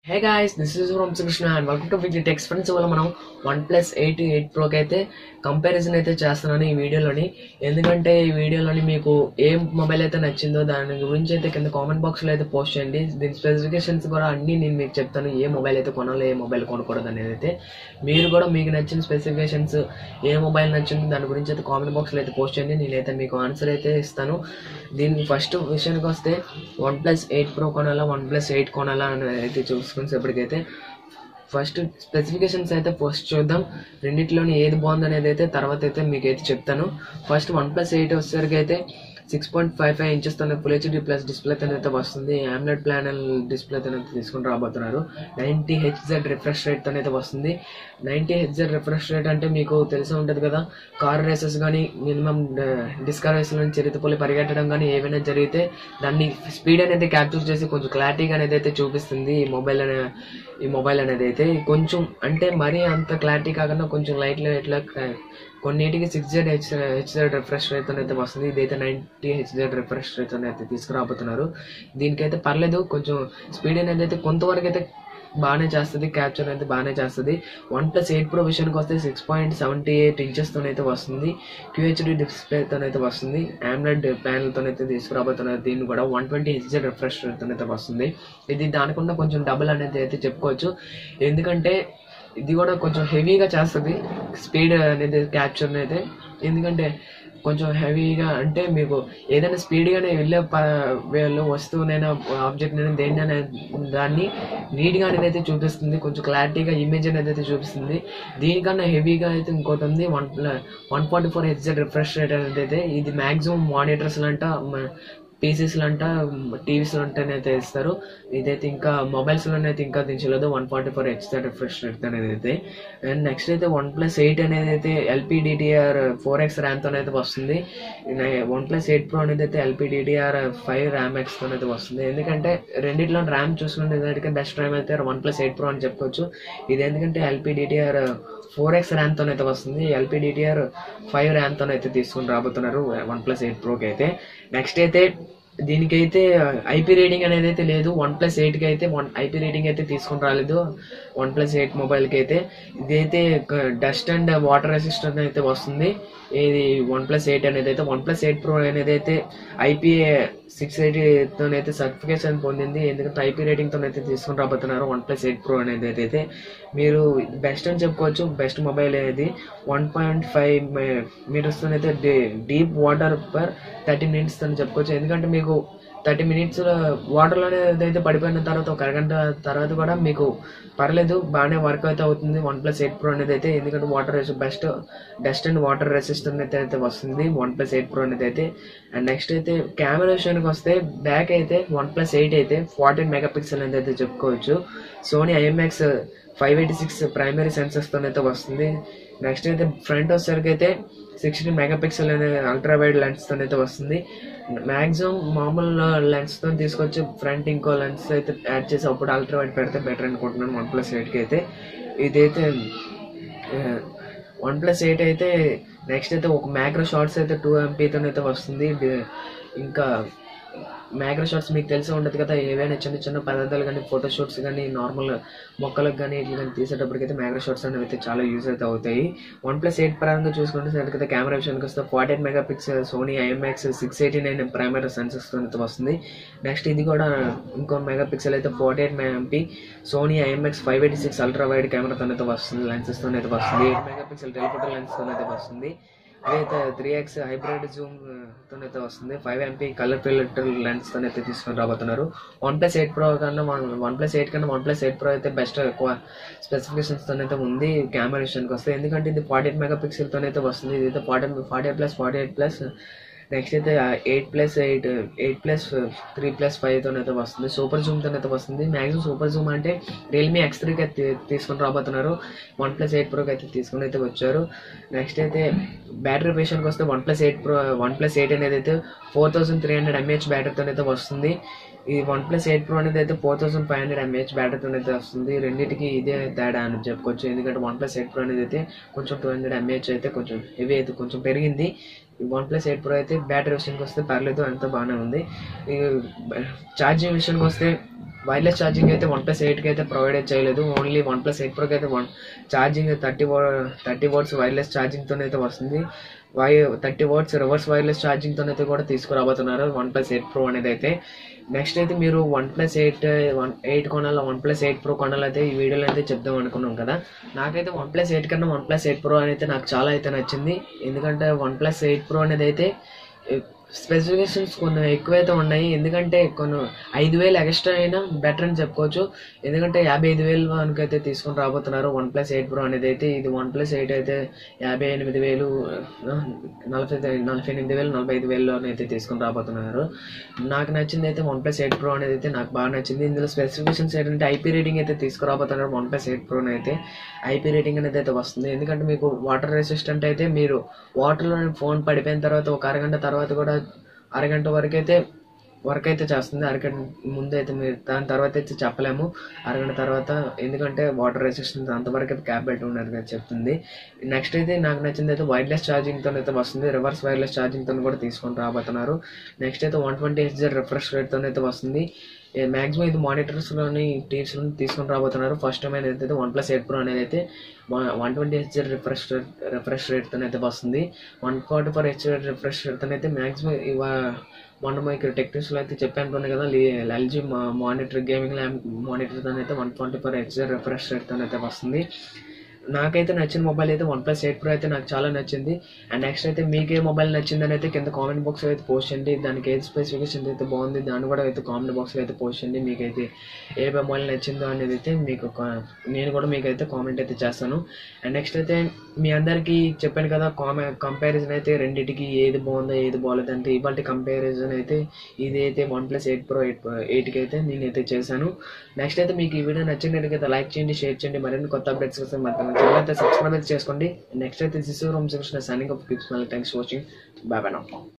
hey guys this is from Krishna and welcome to with techs friends వల్ల మనం OnePlus eight eight ప్రోకి అయితే comparison అయితే చేస్తున్నాను ఈ వీడియోలోని ఎందుకంటే ఈ వీడియోలోని మీకు ఏ మొబైల్ అయితే నచ్చిందో దాని గురించి అయితే కింద కామెంట్ బాక్స్లో అయితే పోస్ట్ చేయండి దీని స్పెసిఫికేషన్స్ కూడా అన్నీ నేను మీకు చెప్తాను ఏ మొబైల్ అయితే కొనాలో ఏ మొబైల్ కొనకూడదు అనేది అయితే మీరు కూడా మీకు నచ్చిన స్పెసిఫికేషన్స్ ఏ మొబైల్ నచ్చిందో దాని గురించి అయితే కామెంట్ బాక్స్లో అయితే పోస్ట్ చేయండి నేనైతే మీకు ఆన్సర్ అయితే ఇస్తాను దీని ఫస్ట్ విషయానికి వస్తే వన్ ప్లస్ ఎయిట్ ప్రో కొనాలా వన్ ప్లస్ ఎయిట్ కొనాలా అని అయితే చూసుకునేసప్పటికైతే ఫస్ట్ స్పెసిఫికేషన్స్ అయితే ఫస్ట్ చూద్దాం రెండిట్లోని ఏది బాగుంది అనేది అయితే తర్వాత అయితే మీకు అయితే చెప్తాను ఫస్ట్ వన్ ప్లస్ ఎయిట్ వచ్చేసరికి అయితే six point five five inches తన ఫుల్ హెచ్డి ప్లస్ డిస్ప్లే అయితే వస్తుంది ఆమ్లెట్ ప్లానల్ డిస్ప్లే అయితే తీసుకుని రాబోతున్నారు నైంటీ హెచ్జెడ్ రిఫ్రెష్ రేట్ అయితే వస్తుంది నైంటీ హెచ్జెడ్ రిఫ్రెష్ రేట్ అంటే మీకు తెలిసి ఉంటుంది కదా కార్ రేసెస్ కానీ మినిమం డిస్కర్ రేస్లో చరిత్రపోలి పరిగెట్టడం కానీ ఏవైనా జరిగితే దాన్ని స్పీడ్ అనేది క్యాప్చర్ చేసి కొంచెం క్లారిటీగా అనేది అయితే చూపిస్తుంది ఈ మొబైల్ అనే ఈ మొబైల్ అనేది అయితే కొంచెం అంటే మరీ అంత క్లారిటీ కాకుండా కొంచెం లైట్ ఇట్లా కొన్నిటికి six Z H H Z refresh rate అయితే వస్తుంది ఇదైతే నైంటీ హెచ్జెడ్ రిఫ్రెష్ రేట్ అయితే తీసుకురాబోతున్నారు దీనికైతే పర్లేదు కొంచెం స్పీడ్ అనేది అయితే కొంతవరకు అయితే బాగానే చేస్తుంది క్యాప్చర్ అయితే బాగానే చేస్తుంది వన్ ప్లస్ ఎయిట్ ప్రో విషయానికి వస్తే సిక్స్ పాయింట్ సెవెంటీ ఎయిట్ ఇంచెస్తో అయితే వస్తుంది క్యూహెచ్డి డిస్ప్లేతో అయితే వస్తుంది ఆమ్లెడ్ ప్యానల్తో అయితే తీసుకురాబోతున్నారు దీన్ని కూడా వన్ ట్వంటీ హెచ్జెడ్ రిఫ్రెష్ రేట్తో అయితే వస్తుంది ఇది దానికన్నా కొంచెం డబుల్ అనేది అయితే చెప్పుకోవచ్చు ఎందుకంటే ఇది కూడా కొంచెం హెవీగా చేస్తుంది స్పీడ్ అనేది క్యాప్చర్ అయితే ఎందుకంటే కొంచెం హెవీగా అంటే మీకు ఏదైనా స్పీడ్గానే వెళ్ళే ప వేలో వస్తువునైనా ఆబ్జెక్ట్ అయినా దేన్నైనా దాన్ని నీట్గా అనేది అయితే చూపిస్తుంది కొంచెం క్లారిటీగా ఇమేజ్ అనేది అయితే చూపిస్తుంది దీనికన్నా హెవీగా అయితే ఇంకోటి ఉంది one one forty four H Z refresh rate అనేది అయితే ఇది మ్యాక్సిమం మానిటర్స్లో అంట పీసీస్లో అంట టీవీస్లో అంటేనైతే ఇస్తారు ఇదైతే ఇంకా మొబైల్స్లోనైతే ఇంకా దించలేదు one forty four H Z refresh rate అనేది అయితే అండ్ నెక్స్ట్ అయితే వన్ ప్లస్ ఎయిట్ అనేది అయితే ఎల్పిడిటిఆర్ ఫోర్ ఎక్స్ ర్యామ్తో అయితే వస్తుంది వన్ ప్లస్ ఎయిట్ ప్రో అనేది అయితే ఎల్పిడిటిఆర్ ఫైవ్ ర్యామ్ ఎక్స్తో అయితే వస్తుంది ఎందుకంటే రెండిట్లో ర్యామ్ చూసుకునేదానికి బెస్ట్ ర్యామ్ అయితే వన్ ప్లస్ ఎయిట్ ప్రో అని చెప్పుకోవచ్చు ఇది ఎందుకంటే ఎల్పిడిటిఆర్ ఫోర్ ఎక్స్ ర్యామ్తో అయితే వస్తుంది ఎల్పిడిటిఆర్ ఫైవ్ ర్యామ్తో అయితే తీసుకుని రాబోతున్నారు వన్ ప్లస్ ఎయిట్ ప్రోకి అయితే నెక్స్ట్ అయితే దీనికైతే ఐపీ రేటింగ్ అనేది అయితే లేదు వన్ ప్లస్ ఎయిట్కి అయితే వన్ ఐపీ రేటింగ్ అయితే తీసుకుని రాలేదు వన్ ప్లస్ ఎయిట్ మొబైల్కి అయితే ఇదైతే డస్ట్ అండ్ వాటర్ రెసిస్టెంట్ అయితే వస్తుంది ఇది వన్ ప్లస్ ఎయిట్ అనేది అయితే వన్ ప్లస్ ఎయిట్ ప్రో అనేది అయితే ఐపీఏ సిక్స్ ఎయిటీతో అయితే సర్టిఫికేషన్ పొందింది ఎందుకంటే ఐపీ రేటింగ్తో అయితే తీసుకుని రాబోతున్నారు వన్ ప్లస్ ఎయిట్ ప్రో అనేది అయితే మీరు బెస్ట్ అని చెప్పుకోవచ్చు బెస్ట్ మొబైల్ అనేది వన్ పాయింట్ ఫైవ్ మీటర్స్తో అయితే deep water per thirty minutes అని చెప్పుకోవచ్చు ఎందుకంటే మీకు థర్టీ మినిట్స్ వాటర్లోనే అయితే పడిపోయిన తర్వాత ఒక అరగంట తర్వాత కూడా మీకు పర్లేదు బాగానే వర్క్ అయితే అవుతుంది వన్ ప్లస్ ఎయిట్ ప్రో అనేది అయితే ఎందుకంటే water best dust and water resistant అయితే అయితే వస్తుంది వన్ ప్లస్ ఎయిట్ ప్రో అనేది అయితే అండ్ నెక్స్ట్ అయితే కెమెరా విషయానికి వస్తే బ్యాక్ అయితే వన్ ప్లస్ ఎయిట్ అయితే ఫార్టీన్ మెగా పిక్సెల్ అనేది అయితే చెప్పుకోవచ్చు Sony IMX five eighty six primary సెన్సర్స్తో అయితే వస్తుంది నెక్స్ట్ అయితే ఫ్రంట్ వచ్చేసరికి అయితే సిక్స్టీన్ మెగా పిక్సెల్ అనే అల్ట్రా వైడ్ లెన్స్తో అయితే వస్తుంది మ్యాక్సిమం మామూలు లెన్స్తో తీసుకొచ్చి ఫ్రంట్ ఇంకో లెన్స్ అయితే యాడ్ చేసి అప్పుడు అల్ట్రా వైడ్ పెడితే బెటర్ అనుకుంటున్నాను వన్ ప్లస్ ఎయిట్కి అయితే ఇదైతే వన్ ప్లస్ ఎయిట్ అయితే నెక్స్ట్ అయితే ఒక మ్యాక్రో షార్ట్స్ అయితే టూ ఎంపీతో అయితే వస్తుంది ఇంకా మ్యాక్రో షాట్స్ మీకు తెలిసి ఉండదు కదా ఏవైనా చిన్న చిన్న పదార్థాలు కానీ ఫోటో షూట్స్ కానీ నార్మల్ మొక్కలకు కానీ ఇట్లా కానీ తీసేటప్పటికైతే మ్యాక్రో షాట్స్ అనేవి అయితే చాలా యూజ్ అయితే అవుతాయి వన్ ప్లస్ ఎయిట్ పరంగా చూసుకుంటే సరిగ్గా కెమెరా విషయానికి వస్తే forty eight megapixel Sony IMX six eighty nine primary సెన్సర్స్తో అయితే వస్తుంది నెక్స్ట్ ఇది కూడా ఇంకో మెగా పిక్సెల్ అయితే forty eight MP Sony IMX five eighty six ultra wide కెమెరాతో అయితే వస్తుంది లెన్సెస్తో అయితే వస్తుంది ఎయిట్ మెగా పిక్సెల్ టెలిఫోటో లెన్స్తో అయితే వస్తుంది ఇదైతే త్రీ ఎక్స్ హైబ్రిడ్ జూమ్ తోనైతే వస్తుంది five MP colour filter lens తో అయితే తీసుకొని రాబోతున్నారు వన్ ప్లస్ ఎయిట్ ప్రో కన్నా వన్ వన్ ప్లస్ ఎయిట్ కన్నా వన్ ప్లస్ ఎయిట్ ప్రో అయితే బెస్ట్ ఎక్కువ స్పెసిఫికేషన్స్ తోనైతే ఉంది కెమెరా విషయానికి వస్తే ఎందుకంటే ఇది ఫార్టీ ఎయిట్ మెగా పిక్సెల్ తోనైతే వస్తుంది ఇది అయితే forty forty eight plus forty eight plus next అయితే eight plus eight eight plus three plus ఫైవ్తో అయితే వస్తుంది సూపర్ జూమ్తో అయితే వస్తుంది మ్యాక్సిమం సూపర్ జూమ్ అంటే రియల్మీ ఎక్స్ త్రీకి అయితే తీసుకొని రాబోతున్నారు వన్ ప్లస్ ఎయిట్ ప్రోకి అయితే తీసుకొని అయితే వచ్చారు నెక్స్ట్ అయితే బ్యాటరీ విషయానికి వస్తే OnePlus eight pro OnePlus eight అనేది అయితే four thousand three hundred mAh బ్యాటరీతో అయితే వస్తుంది ఈ వన్ ప్లస్ ఎయిట్ ప్రో అనేది అయితే four thousand five hundred mAh బ్యాటరీతో అయితే వస్తుంది రెండింటికి ఇదే తేడా అని చెప్పుకోవచ్చు ఎందుకంటే వన్ ప్లస్ ఎయిట్ ప్రో అనేది అయితే కొంచెం టూ హండ్రెడ్ ఎంఏహెచ్ అయితే కొంచెం హెవీ అయితే కొంచెం పెరిగింది వన్ ప్లస్ ఎయిట్ ప్రో అయితే బ్యాటరీ విషయానికి వస్తే పర్లేదు అంతా బాగానే ఉంది ఛార్జింగ్ విషయానికి వస్తే వైర్లెస్ ఛార్జింగ్ అయితే వన్ ప్లస్ ఎయిట్కి అయితే ప్రొవైడ్ చేయలేదు ఓన్లీ వన్ ప్లస్ ఎయిట్ ప్రోకి అయితే వన్ ఛార్జింగ్ థర్టీ వో థర్టీ వాట్స్ వైర్లెస్ ఛార్జింగ్తో అయితే వస్తుంది వై థర్టీ వాట్స్ రివర్స్ వైర్లెస్ ఛార్జింగ్తో అయితే కూడా తీసుకురాబోతున్నారు వన్ ప్లస్ ఎయిట్ ప్రో అనేది అయితే నెక్స్ట్ అయితే మీరు OnePlus eight one eight కొనాలి వన్ ప్లస్ ఎయిట్ ప్రో కొనాలి అయితే ఈ వీడియోలో అయితే చెప్దాం అనుకున్నాం కదా నాకైతే వన్ ప్లస్ ఎయిట్ కన్నా వన్ ప్లస్ ఎయిట్ ప్రో అనేది నాకు చాలా అయితే నచ్చింది ఎందుకంటే వన్ ప్లస్ ఎయిట్ ప్రో అనేది అయితే స్పెసిఫికేషన్స్ కొన్ని ఎక్కువైతే ఉన్నాయి ఎందుకంటే కొన్ని ఐదు వేలు ఎక్స్ట్రా అయినా బెటర్ అని చెప్పుకోవచ్చు ఎందుకంటే యాభై ఐదు వేలు వరకు అయితే తీసుకొని రాబోతున్నారు వన్ ప్లస్ ఎయిట్ ప్రో అనేది అయితే ఇది వన్ ప్లస్ ఎయిట్ అయితే యాభై ఎనిమిది వేలు ఆ, నలభై నలభై ఎనిమిది వేలు నలభై ఐదు వేలలోనైతే తీసుకొని రాబోతున్నారు నాకు నచ్చింది అయితే వన్ ప్లస్ ఎయిట్ ప్రో అనేది అయితే నాకు బాగా నచ్చింది ఇందులో స్పెసిఫికేషన్స్ ఏంటంటే ఐపీ రేటింగ్ అయితే తీసుకురాబోతున్నారు వన్ ప్లస్ ఎయిట్ ప్రోని అయితే ఐపీ రేటింగ్ అనేది అయితే వస్తుంది ఎందుకంటే మీకు వాటర్ రెసిస్టెంట్ అయితే మీరు వాటర్లో ఫోన్ పడిపోయిన తర్వాత ఒక అరగంట తర్వాత కూడా అరగంట వరకు అయితే వర్క్ అయితే చేస్తుంది అరగంట ముందు అయితే మీరు దాని తర్వాత అయితే చెప్పలేము అరగంట తర్వాత ఎందుకంటే వాటర్ రెసిస్టెన్స్ అంతవరకు అయితే క్యాపబిలిటీ ఉన్నది కదా చెప్తుంది నెక్స్ట్ అయితే నాకు నచ్చింది అయితే వైర్లెస్ ఛార్జింగ్తో అయితే వస్తుంది రివర్స్ వైర్లెస్ ఛార్జింగ్తో కూడా తీసుకొని రాబోతున్నారు నెక్స్ట్ అయితే వన్ ట్వంటీ హెచ్జర్ రిఫ్రెష్ రేట్తో అయితే వస్తుంది మ్యాక్సిమం ఇది మానిటర్స్లోని టీవ్స్లోని తీసుకొని రాబోతున్నారు ఫస్ట్ టైం అయితే వన్ ప్లస్ ఎయిట్ ప్రో అనేది అయితే వన్ ట్వంటీ హెచ్జర్ రిఫ్రెష్ రిఫ్రెష్ రేట్తో అయితే వస్తుంది వన్ ఫార్టీ ఫోర్ హెచ్జర్ రిఫ్రెష్ రేట్తో అయితే మ్యాక్సిమం ఇవా మొన్న మీకు టెక్నిక్స్లో అయితే చెప్పాను కదా ఎల్జీ మానిటర్ గేమింగ్ ల్యాబ్ మానిటర్తో అయితే వన్ ట్వంటీ ఫోర్ హెచ్జర్ రిఫ్రెష్ రేట్తో అయితే వస్తుంది నాకైతే నచ్చిన మొబైల్ అయితే వన్ ప్లస్ ఎయిట్ ప్రో అయితే నాకు చాలా నచ్చింది అండ్ నెక్స్ట్ అయితే మీకు ఏ మొబైల్ నచ్చిందని అయితే కింద కామెంట్ బాక్స్లో అయితే పోస్ట్ చేయండి దానికి ఏ స్పెసిఫికేషన్ అయితే బాగుంది దాన్ని కూడా అయితే కామెంట్ బాక్స్లో అయితే పోస్ట్ చేయండి మీకైతే ఏ మొబైల్ నచ్చిందో అనేది అయితే మీకు కా- నేను కూడా మీకు అయితే కామెంట్ అయితే చేస్తాను అండ్ నెక్స్ట్ అయితే మీ అందరికీ చెప్పాను కదా కామె కంపారిజన్ అయితే రెండింటికి ఏది బాగుందో ఏది బాగోలేదు అంటే ఇవాళ కంపారిజన్ అయితే ఇది అయితే OnePlus eight pro eight ఎయిట్కి అయితే నేనైతే చేశాను నెక్స్ట్ అయితే మీకు ఈ వీడియో నచ్చినట్లయితే లైక్ చేయండి షేర్ చేయండి మరిన్ని కొత్త అప్డేట్స్ కోసం మన ఛానల్ అయితే సబ్స్క్రైబ్ అయితే చేసుకోండి నెక్స్ట్ అయితే this room Krishna signing up thanks for watching bye bye నా